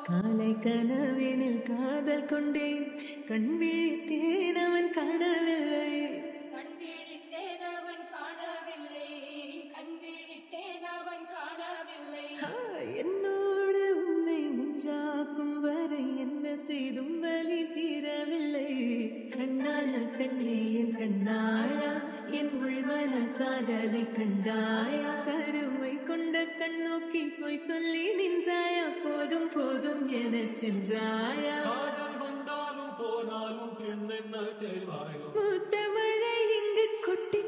காலை கனவினில் காதல் கொண்டேன் கண் விழித்தேன் அவன் காணவில்லை கண் விழித்தேன் அவன் காணவில்லை கண் விழித்தேன் அவன் காணவில்லை ஆ, என்னோடு உன்னை உஞ்சாக்கும் வரை என்ன செய்தும் வலி தீரவில்லை கண்ணான கண்ணே என் கண்ணாயா என் உள்மன காதலை கண்டாயா கருவை கொண்ட கண்ணோக்கி போய் சொல்லி நின்றாயா போதும் போதும் எனச் சென்றாயா காதல் வந்தாலும் போனாலும் பெண் என்ன செய்வாயோ மூத்த மழை இங்கு கொட்டி